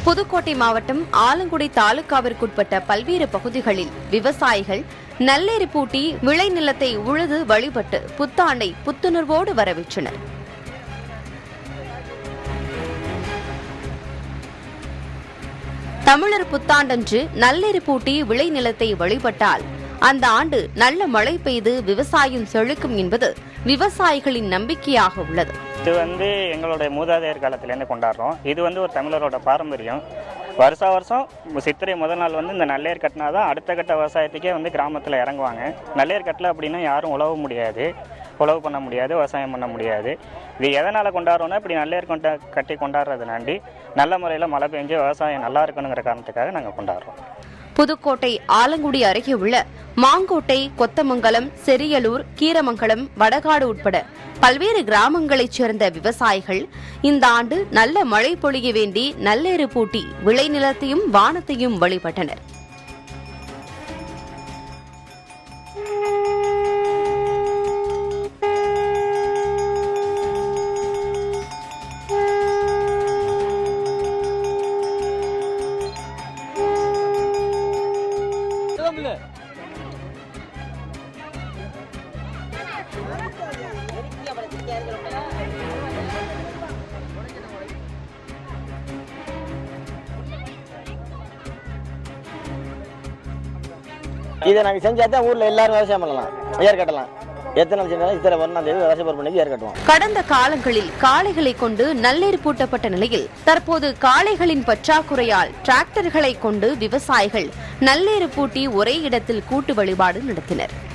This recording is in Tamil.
புதுக்கோட்டை மாவட்டம் ஆலங்குடி தாலுகாவிற்குட்பட்ட பல்வேறு பகுதிகளில் விவசாயிகள் நல்லேறு பூட்டி விளைநிலத்தை உழுது வழிபட்டு புத்தாண்டை புத்துணர்வோடு வரவேற்றனர் தமிழர் புத்தாண்டன்று நல்லேறு பூட்டி விளைநிலத்தை வழிபட்டால் அந்த ஆண்டு நல்ல மழை பெய்து விவசாயம் செழிக்கும் என்பது விவசாயிகளின் நம்பிக்கையாக உள்ளது இது வந்து எங்களுடைய மூதாதையர் காலத்துலேருந்து கொண்டாடுறோம் இது வந்து ஒரு தமிழரோட பாரம்பரியம் வருஷா வருஷம் சித்திரை முதல் நாள் வந்து இந்த நல்லேர் கட்டினா தான் அடுத்த கட்ட விவசாயத்துக்கே வந்து கிராமத்தில் இறங்குவாங்க நல்லேர் கட்டல அப்படின்னா யாரும் உழவு முடியாது உழவு பண்ண முடியாது விவசாயம் பண்ண முடியாது இது எதனால் கொண்டாடுறோம்னா இப்படி நல்லேர் கொண்ட கட்டி கொண்டாடுறதுனாண்டி நல்ல முறையில் மழை பெஞ்சு விவசாயம் நல்லா இருக்கணுங்கிற காரணத்துக்காக நாங்கள் கொண்டாடுறோம் புதுக்கோட்டை ஆலங்குடி அருகே உள்ள மாங்கோட்டை கொத்தமங்கலம் செரியலூர் கீரமங்கலம் வடகாடு உட்பட பல்வேறு கிராமங்களைச் சேர்ந்த விவசாயிகள் இந்த ஆண்டு நல்ல மழை பொழிய வேண்டி நல்லேறு பூட்டி விளைநிலத்தையும் வானத்தையும் வழிபட்டனர் இதை நாங்கள் செஞ்சா தான் ஊரில் எல்லாரும் விவசாயம் பண்ணலாம் ஏர் கட்டலாம் எத்தனை நாள் செஞ்சாலும் இத்தனை ஒன்றாம் தேதி விவசாயம் பண்ணி ஏர் கட்டுவோம் கடந்த காலங்களில் காளைகளை கொண்டு நல்லேறு பூட்டப்பட்ட நிலையில் தற்போது காளைகளின் பற்றாக்குறையால் டிராக்டர்களை கொண்டு விவசாயிகள் நல்லேறு பூட்டி ஒரே இடத்தில் கூட்டு வழிபாடு நடத்தினர்